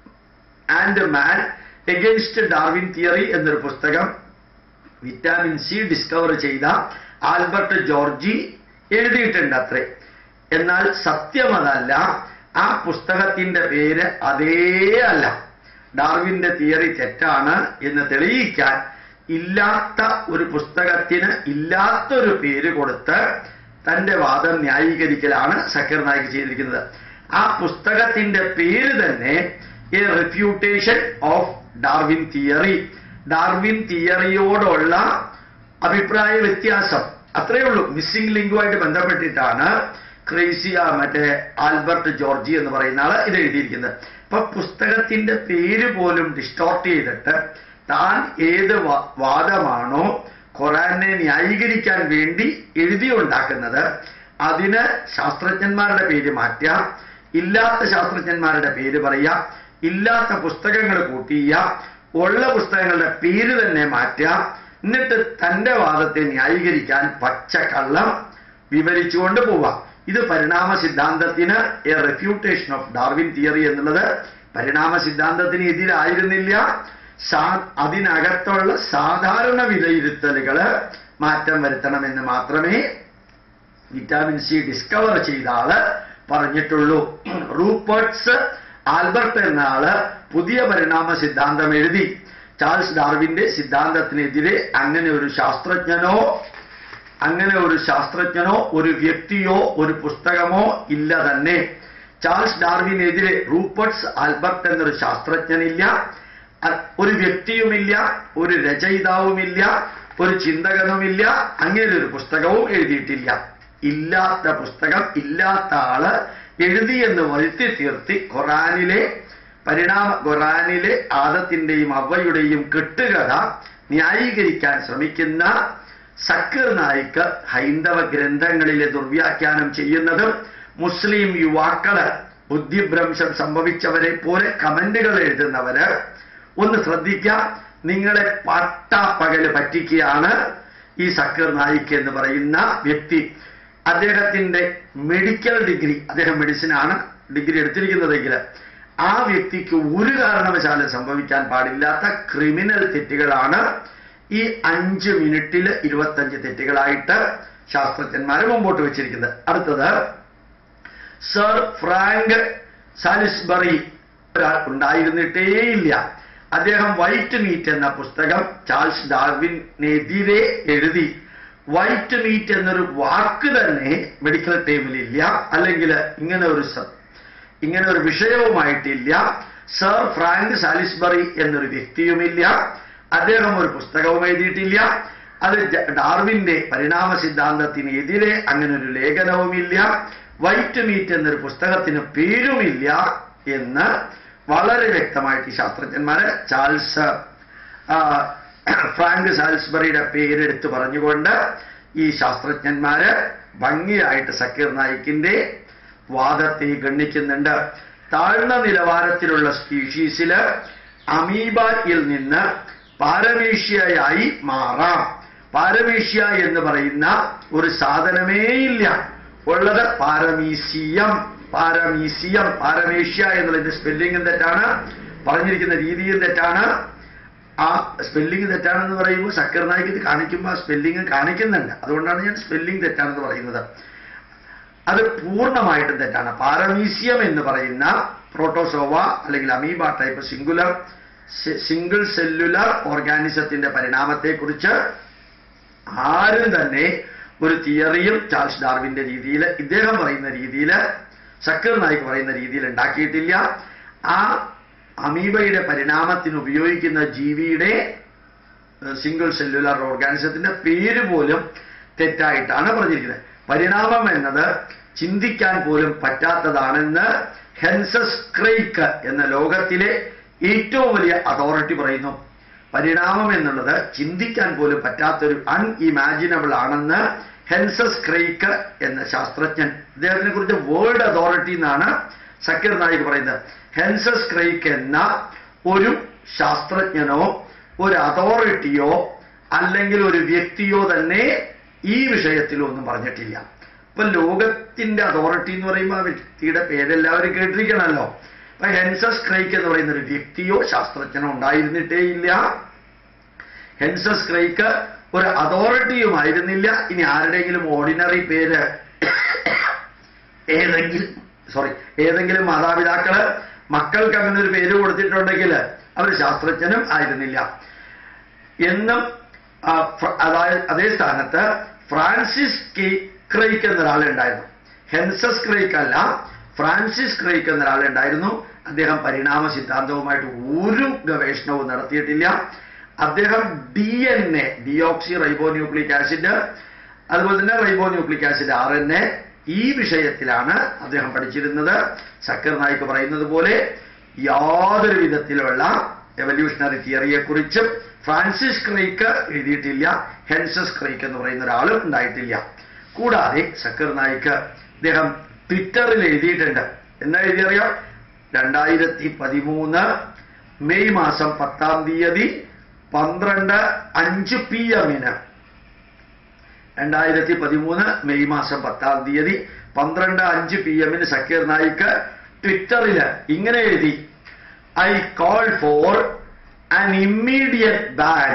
and man against Darwin theory എന്നൊരു പുസ്തകം വിറ്റാമിൻ സി ഡിസ്കവർ ചെയ്ത ആൽബർട്ട് ജോർജി എഴുതിയിട്ടുണ്ട് അത്രേ എന്നാൽ സത്യം അതല്ല ആ പുസ്തകത്തിന്റെ പേര് അതേ അല്ല ഡാർവിന്റെ തിയറി തെറ്റാണ് എന്ന് തെളിയിക്കാൻ ഇല്ലാത്ത ഒരു പുസ്തകത്തിന് ഇല്ലാത്തൊരു പേര് കൊടുത്ത് തന്റെ വാദം ന്യായീകരിക്കലാണ് സക്കീർ നായിക് ചെയ്തിരിക്കുന്നത് ആ പുസ്തകത്തിന്റെ പേര് തന്നെ a refutation of Darwin theory Darwin തിയറിയോടുള്ള അഭിപ്രായ വ്യത്യാസം അത്രയേ ഉള്ളൂ മിസ്സിംഗ് ലിങ്കുമായിട്ട് ബന്ധപ്പെട്ടിട്ടാണ് ക്രേസി ആ മറ്റേ ആൽബർട്ട് ജോർജി എന്ന് പറയുന്ന ആള് ഇത് എഴുതിയിരിക്കുന്നത് അപ്പൊ പുസ്തകത്തിന്റെ പേര് പോലും ഡിസ്റ്റോർട്ട് ചെയ്തിട്ട് താൻ ഏത് വാ- വാദമാണോ ഖുറാനെ ന്യായീകരിക്കാൻ വേണ്ടി എഴുതിയുണ്ടാക്കുന്നത് അതിന് ശാസ്ത്രജ്ഞന്മാരുടെ പേര് മാറ്റാം ഇല്ലാത്ത ശാസ്ത്രജ്ഞന്മാരുടെ പേര് പറയാം ഇല്ലാത്ത പുസ്തകങ്ങൾ കൂട്ടിയ ഉള്ള പുസ്തകങ്ങളുടെ പേര് തന്നെ മാറ്റാം എന്നിട്ട് തന്റെ വാദത്തെ ന്യായീകരിക്കാൻ പച്ചക്കള്ളം വിവരിച്ചുകൊണ്ട് പോവാം ഇത് പരിണാമ സിദ്ധാന്തത്തിന് a refutation of Darwin theory എന്നുള്ളത് പരിണാമ സിദ്ധാന്തത്തിന് എതിരായിരുന്നില്ല സാ- അതിനകത്തുള്ള സാധാരണ വിലയിരുത്തലുകള് മാറ്റം വരുത്തണമെന്ന് മാത്രമേ വിറ്റാമിൻ സി ഡിസ്കവർ ചെയ്ത ആള് പറഞ്ഞിട്ടുള്ളൂ റൂപ്പർട്സ് ആൽബർട്ട് എന്ന ആള് പുതിയ പരിണാമ സിദ്ധാന്തം എഴുതി ചാൾസ് ഡാർവിന്റെ സിദ്ധാന്തത്തിനെതിരെ അങ്ങനെ ഒരു ശാസ്ത്രജ്ഞനോ അങ്ങനെ ഒരു ശാസ്ത്രജ്ഞനോ ഒരു വ്യക്തിയോ ഒരു പുസ്തകമോ ഇല്ല തന്നെ ചാൾസ് ഡാർവിനെതിരെ റൂപ്പർട്സ് ആൽബർട്ട് എന്നൊരു ശാസ്ത്രജ്ഞനില്ല അ- ഒരു വ്യക്തിയുമില്ല ഒരു രചയിതാവുമില്ല ഒരു ചിന്തകനുമില്ല അങ്ങനെ ഒരു പുസ്തകവും എഴുതിയിട്ടില്ല ഇല്ലാത്ത പുസ്തകം ഇല്ലാത്ത ആള് എഴുതിയെന്ന് വരുത്തി തീർത്തി ഖുറാനിലെ പരിണാമ ഖുറാനിലെ ആദത്തിന്റെയും അവയുടെയും കെട്ടുകഥ ന്യായീകരിക്കാൻ ശ്രമിക്കുന്ന സക്കീർ നായിക്ക് ഹൈന്ദവ ഗ്രന്ഥങ്ങളിലെ ദുർവ്യാഖ്യാനം ചെയ്യുന്നതും മുസ്ലിം യുവാക്കള് ബുദ്ധിഭ്രംശം സംഭവിച്ചവരെ പോലെ കമന്റുകൾ എഴുതുന്നവര് ഒന്ന് ശ്രദ്ധിക്കാം നിങ്ങളെ പട്ട പകല് പറ്റിക്കുകയാണ് ഈ സക്കീർ നായിക്ക് എന്ന് പറയുന്ന വ്യക്തി അദ്ദേഹത്തിന്റെ മെഡിക്കൽ ഡിഗ്രി അദ്ദേഹം മെഡിസിനാണ് ഡിഗ്രി എടുത്തിരിക്കുന്നതെങ്കിൽ ആ വ്യക്തിക്ക് ഒരു കാരണവശാലും സംഭവിക്കാൻ പാടില്ലാത്ത ക്രിമിനൽ തെറ്റുകളാണ് ഈ അഞ്ച് മിനിറ്റിൽ ഇരുപത്തഞ്ച് തെറ്റുകളായിട്ട് ശാസ്ത്രജ്ഞന്മാരെ മുമ്പോട്ട് വെച്ചിരിക്കുന്നത് അടുത്തത് സർ ഫ്രാങ്ക് സാലിസ്ബറി ഒരാൾ ഉണ്ടായിരുന്നിട്ടേയില്ല അദ്ദേഹം വൈറ്റ് മീറ്റ് എന്ന പുസ്തകം ചാൾസ് ഡാർവിനെതിരെ എഴുതി വൈറ്റ് മീറ്റ് എന്നൊരു വാക്ക് തന്നെ മെഡിക്കൽ ടൈമിലില്ല അല്ലെങ്കിൽ ഇങ്ങനെ ഒരു സ- ഇങ്ങനെ ഒരു വിഷയവുമായിട്ടില്ല സർ ഫ്രാങ്ക് സാലിസ്ബറി എന്നൊരു വ്യക്തിയുമില്ല അദ്ദേഹം ഒരു പുസ്തകവും എഴുതിയിട്ടില്ല അത് ജ- ഡാർവിന്റെ പരിണാമ സിദ്ധാന്തത്തിന് എതിരെ അങ്ങനെ ഒരു ലേഖനവുമില്ല വൈറ്റ് മീറ്റ് എന്നൊരു പുസ്തകത്തിന് പേരുമില്ല എന്ന് വളരെ വ്യക്തമായിട്ട് ഈ ശാസ്ത്രജ്ഞന്മാര് ചാൾസ് ആ, ഫ്രാങ്ക് സാൽസ്ബറിയുടെ പേരെടുത്ത് പറഞ്ഞുകൊണ്ട് ഈ ശാസ്ത്രജ്ഞന്മാര് ഭംഗിയായിട്ട് സക്കീർ നായിക്കിന്റെ വാദത്തെ ഗണ്ണിക്കുന്നുണ്ട് താഴ്ന്ന നിലവാരത്തിലുള്ള സ്പീഷീസില് അമീബയിൽ നിന്ന് പാരമേഷ്യയായി മാറാം പാരമേഷ്യ എന്ന് പറയുന്ന ഒരു സാധനമേ ഇല്ല ഉള്ളത് പാരമീസിയം പാരമീസിയം പാരമേഷ്യ എന്നുള്ളതിന്റെ സ്പെല്ലിംഗും തെറ്റാണ് പറഞ്ഞിരിക്കുന്ന രീതിയും തെറ്റാണ് ആ സ്പെല്ലിംഗ് തെറ്റാണെന്ന് പറയുമ്പോൾ സക്കർ നായിക്ക് ഇത് കാണിക്കുമ്പോൾ ആ സ്പെല്ലിംഗ് കാണിക്കുന്നുണ്ട് അതുകൊണ്ടാണ് ഞാൻ സ്പെല്ലിംഗ് തെറ്റാണെന്ന് പറയുന്നത് അത് പൂർണ്ണമായിട്ടും തെറ്റാണ് പാരമീസിയം എന്ന് പറയുന്ന പ്രോട്ടോസോവ അല്ലെങ്കിൽ amoeba type singular single cellular ഓർഗാനിസത്തിന്റെ പരിണാമത്തെക്കുറിച്ച് ആരും തന്നെ ഒരു തിയറിയും ചാൾസ് ഡാർവിന്റെ രീതിയിൽ ഇദ്ദേഹം പറയുന്ന രീതിയിൽ സക്കർ നായിക് പറയുന്ന രീതിയിൽ ഉണ്ടാക്കിയിട്ടില്ല ആ അമീബയുടെ പരിണാമത്തിന് ഉപയോഗിക്കുന്ന ജീവിയുടെ സിംഗിൾ സെല്ലുലാർ ഓർഗാനിസത്തിന്റെ പേര് പോലും തെറ്റായിട്ടാണ് പറഞ്ഞിരിക്കുന്നത് പരിണാമം എന്നത് ചിന്തിക്കാൻ പോലും പറ്റാത്തതാണെന്ന് ഹെൻസസ് ക്രൈക്ക് എന്ന ലോകത്തിലെ ഏറ്റവും വലിയ അതോറിറ്റി പറയുന്നു പരിണാമം എന്നുള്ളത് ചിന്തിക്കാൻ പോലും പറ്റാത്തൊരു അൺഇമാജിനബിൾ ആണെന്ന് ഹെൻസസ് ക്രൈക്ക് എന്ന ശാസ്ത്രജ്ഞൻ ഇദ്ദേഹത്തിനെ കുറിച്ച് വേൾഡ് അതോറിറ്റി എന്നാണ് സക്കീർ നായിക് പറയുന്നത് ഹെൻസസ് ക്രൈക്ക് എന്ന ഒരു ശാസ്ത്രജ്ഞനോ ഒരു അതോറിറ്റിയോ അല്ലെങ്കിൽ ഒരു വ്യക്തിയോ തന്നെ ഈ വിഷയത്തിൽ ഒന്നും പറഞ്ഞിട്ടില്ല ഇപ്പൊ ലോകത്തിന്റെ അതോറിറ്റി എന്ന് പറയുമ്പോൾ ആ വ്യക്തിയുടെ പേരെല്ലാവരും കേട്ടിരിക്കണമല്ലോ അപ്പൊ ഹെൻസസ് ക്രൈക്ക് എന്ന് പറയുന്ന ഒരു വ്യക്തിയോ ശാസ്ത്രജ്ഞനോ ഉണ്ടായിരുന്നിട്ടേ ഇല്ല ഹെൻസസ് ക്രൈക്ക് ഒരു അതോറിറ്റിയുമായിരുന്നില്ല ഇനി ആരുടെയെങ്കിലും ഓർഡിനറി പേര് ഏതെങ്കിലും സോറി ഏതെങ്കിലും മാതാപിതാക്കള് മക്കൾക്ക് അങ്ങനെ ഒരു പേര് കൊടുത്തിട്ടുണ്ടെങ്കിൽ അവർ ശാസ്ത്രജ്ഞനും ആയിരുന്നില്ല എന്നും ആ, ഫ്ര- അതായത് അതേ സ്ഥാനത്ത് ഫ്രാൻസിസ് കെ ക്രൈക്ക് എന്നൊരാളുണ്ടായിരുന്നു ഹെൻസസ് ക്രൈക്ക് അല്ല ഫ്രാൻസിസ് ക്രൈക്ക് എന്നൊരാളുണ്ടായിരുന്നു അദ്ദേഹം പരിണാമ സിദ്ധാന്തവുമായിട്ട് ഒരു ഗവേഷണവും നടത്തിയിട്ടില്ല അദ്ദേഹം D N A റൈബോ nucleic acid അതുപോലെ തന്നെ റൈബോ nucleic acid R N A ഈ വിഷയത്തിലാണ് അദ്ദേഹം പഠിച്ചിരുന്നത് സക്കർ നായിക്ക് പറയുന്നത് പോലെ യാതൊരു വിധത്തിലുള്ള എവല്യൂഷണറി തിയറിയെക്കുറിച്ചും ഫ്രാൻസിസ് ക്രൈക്ക് എഴുതിയിട്ടില്ല ഹെൻസസ് ക്രൈക്ക് എന്ന് പറയുന്ന ഒരാളും ഉണ്ടായിട്ടില്ല കൂടാതെ സക്കർ നായിക്ക് അദ്ദേഹം ട്വിറ്ററിൽ എഴുതിയിട്ടുണ്ട് എന്താ എഴുതിയറിയാം രണ്ടായിരത്തി പതിമൂന്ന് മെയ് മാസം പത്താം തീയതി പന്ത്രണ്ട് അഞ്ച് പി എമ്മിന് രണ്ടായിരത്തി പതിമൂന്ന് മെയ് മാസം പത്താം തീയതി പന്ത്രണ്ട് അഞ്ച് പി എമ്മിന് സക്കീർ നായിക്ക് ട്വിറ്ററില് ഇങ്ങനെ എഴുതി I call for an immediate ban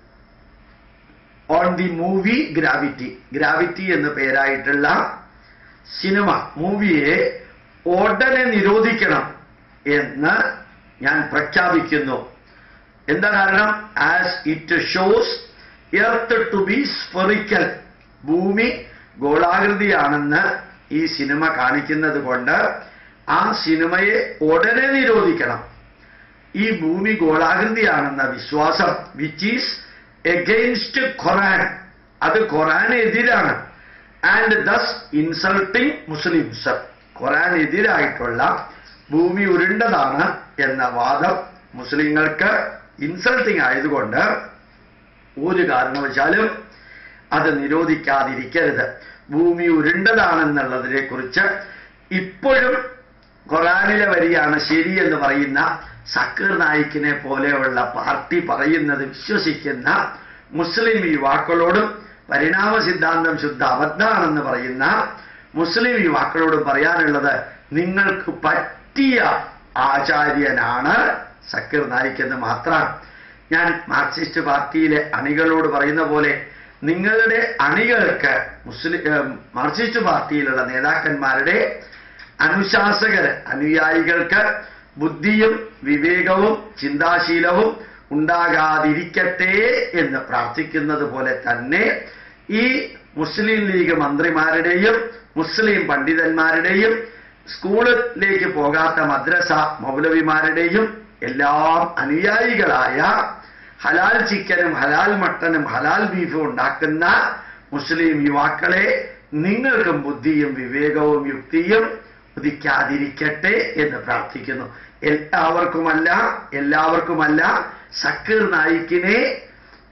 on the movie Gravity Gravity എന്ന പേരായിട്ടുള്ള സിനിമ മൂവിയെ ഉടനെ നിരോധിക്കണം എന്ന് ഞാൻ പ്രഖ്യാപിക്കുന്നു എന്താ കാരണം as it shows earth to be spherical ഭൂമി ഗോളാകൃതിയാണെന്ന് ഈ സിനിമ കാണിക്കുന്നത് കൊണ്ട് ആ സിനിമയെ ഉടനെ നിരോധിക്കണം ഈ ഭൂമി ഗോളാകൃതിയാണെന്ന വിശ്വാസം വിച്ച് ഈസ് എഗെയിൻസ്റ്റ് ഖുറാൻ അത് ഖുറാനെതിരാണ് ആൻഡ് ദസ് ഇൻസൾട്ടിങ് മുസ്ലിംസ് ഖുറാനെതിരായിട്ടുള്ള ഭൂമി ഉരുണ്ടതാണ് എന്ന വാദം മുസ്ലിങ്ങൾക്ക് ഇൻസൾട്ടിങ് ആയതുകൊണ്ട് ഒരു കാരണവശാലും അത് നിരോധിക്കാതിരിക്കരുത് ഭൂമി ഉരുണ്ടതാണെന്നുള്ളതിനെ കുറിച്ച് ഇപ്പോഴും ഖുറാനിലെ വരിയാണ് ശരി എന്ന് പറയുന്ന സക്കീർ നായിക്കിനെ പോലെയുള്ള പാർട്ടി പറയുന്നത് വിശ്വസിക്കുന്ന മുസ്ലിം യുവാക്കളോടും പരിണാമ സിദ്ധാന്തം ശുദ്ധ അബദ്ധാണെന്ന് പറയുന്ന മുസ്ലിം യുവാക്കളോടും പറയാനുള്ളത് നിങ്ങൾക്ക് പറ്റിയ ആചാര്യനാണ് സക്കീർ നായിക് എന്ന് മാത്രമാണ് ഞാൻ മാർക്സിസ്റ്റ് പാർട്ടിയിലെ അണികളോട് പറയുന്ന പോലെ നിങ്ങളുടെ അണികൾക്ക് മുസ്ലിം ഏഹ്, മാർക്സിസ്റ്റ് പാർട്ടിയിലുള്ള നേതാക്കന്മാരുടെ അനുശാസകർ അനുയായികൾക്ക് ബുദ്ധിയും വിവേകവും ചിന്താശീലവും ഉണ്ടാകാതിരിക്കട്ടെ എന്ന് പ്രാർത്ഥിക്കുന്നത് പോലെ തന്നെ ഈ മുസ്ലിം ലീഗ് മന്ത്രിമാരുടെയും മുസ്ലിം പണ്ഡിതന്മാരുടെയും സ്കൂളിലേക്ക് പോകാത്ത മദ്രസ മൗലവിമാരുടെയും എല്ലാം അനുയായികളായ ഹലാൽ ചിക്കനും ഹലാൽ മട്ടനും ഹലാൽ ബീഫും ഉണ്ടാക്കുന്ന മുസ്ലിം യുവാക്കളെ നിങ്ങൾക്കും ബുദ്ധിയും വിവേകവും യുക്തിയും ഉദിക്കാതിരിക്കട്ടെ എന്ന് പ്രാർത്ഥിക്കുന്നു എല്ലാവർക്കുമല്ല എല്ലാവർക്കുമല്ല സക്കീർ നായിക്കിനെ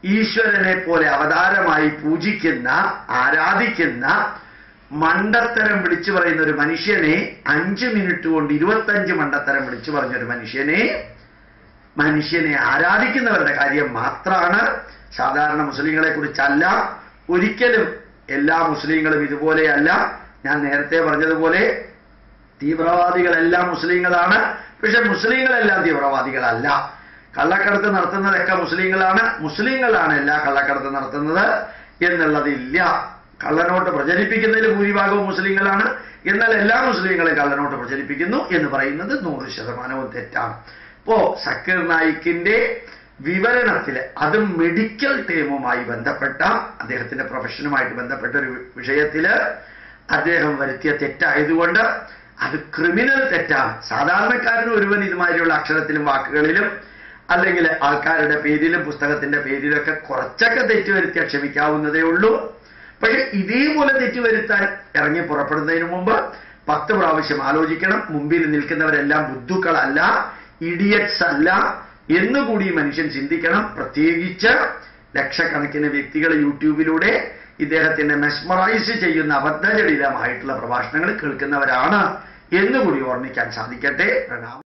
ഈശ്വരനെ പോലെ അവതാരമായി പൂജിക്കുന്ന ആരാധിക്കുന്ന മണ്ടത്തരം വിളിച്ചു പറയുന്ന ഒരു മനുഷ്യനെ അഞ്ച് മിനിറ്റ് കൊണ്ട് ഇരുപത്തഞ്ച് മണ്ടത്തരം വിളിച്ചു പറഞ്ഞ ഒരു മനുഷ്യനെ മനുഷ്യനെ ആരാധിക്കുന്നവരുടെ കാര്യം മാത്രമാണ് സാധാരണ മുസ്ലിങ്ങളെ കുറിച്ചല്ല ഒരിക്കലും എല്ലാ മുസ്ലിങ്ങളും ഇതുപോലെയല്ല ഞാൻ നേരത്തെ പറഞ്ഞതുപോലെ തീവ്രവാദികളെല്ലാം മുസ്ലിങ്ങളാണ് പക്ഷെ മുസ്ലിങ്ങളെല്ലാം തീവ്രവാദികളല്ല കള്ളക്കടത്ത് നടത്തുന്നതൊക്കെ മുസ്ലിങ്ങളാണ് മുസ്ലിങ്ങളാണ് എല്ലാ കള്ളക്കടത്ത് നടത്തുന്നത് എന്നുള്ളതില്ല കള്ളനോട്ട് പ്രചരിപ്പിക്കുന്നതിൽ ഭൂരിഭാഗവും മുസ്ലിങ്ങളാണ് എന്നാൽ എല്ലാ മുസ്ലിങ്ങളും കള്ളനോട്ട് പ്രചരിപ്പിക്കുന്നു എന്ന് പറയുന്നത് നൂറ് ശതമാനവും തെറ്റാണ് ഇപ്പോ സക്കീർ നായിക്കിന്റെ വിവരണത്തിൽ അതും മെഡിക്കൽ ടീമുമായി ബന്ധപ്പെട്ട അദ്ദേഹത്തിന്റെ പ്രൊഫഷനുമായിട്ട് ബന്ധപ്പെട്ട ഒരു വിഷയത്തില് അദ്ദേഹം വരുത്തിയ തെറ്റായതുകൊണ്ട് അത് ക്രിമിനൽ തെറ്റാണ് സാധാരണക്കാരന് ഒരുവൻ ഇതുമാതിരിയുള്ള അക്ഷരത്തിലും വാക്കുകളിലും അല്ലെങ്കിൽ ആൾക്കാരുടെ പേരിലും പുസ്തകത്തിന്റെ പേരിലൊക്കെ കുറച്ചൊക്കെ തെറ്റ് വരുത്തിയാൽ ക്ഷമിക്കാവുന്നതേ ഉള്ളൂ പക്ഷെ ഇതേപോലെ തെറ്റുവരുത്താൻ ഇറങ്ങി പുറപ്പെടുന്നതിന് മുമ്പ് പത്ത് പ്രാവശ്യം ആലോചിക്കണം മുമ്പിൽ നിൽക്കുന്നവരെല്ലാം ബുദ്ധുക്കളല്ല ഇഡിയറ്റ്സ് അല്ല എന്നുകൂടി മനുഷ്യൻ ചിന്തിക്കണം പ്രത്യേകിച്ച് ലക്ഷക്കണക്കിന് വ്യക്തികൾ യൂട്യൂബിലൂടെ ഇദ്ദേഹത്തിന്റെ മെസ്മറൈസ് ചെയ്യുന്ന അബദ്ധജടിലമായിട്ടുള്ള പ്രഭാഷണങ്ങൾ കേൾക്കുന്നവരാണ് എന്നുകൂടി ഓർമ്മിക്കാൻ സാധിക്കട്ടെ പ്രണാമം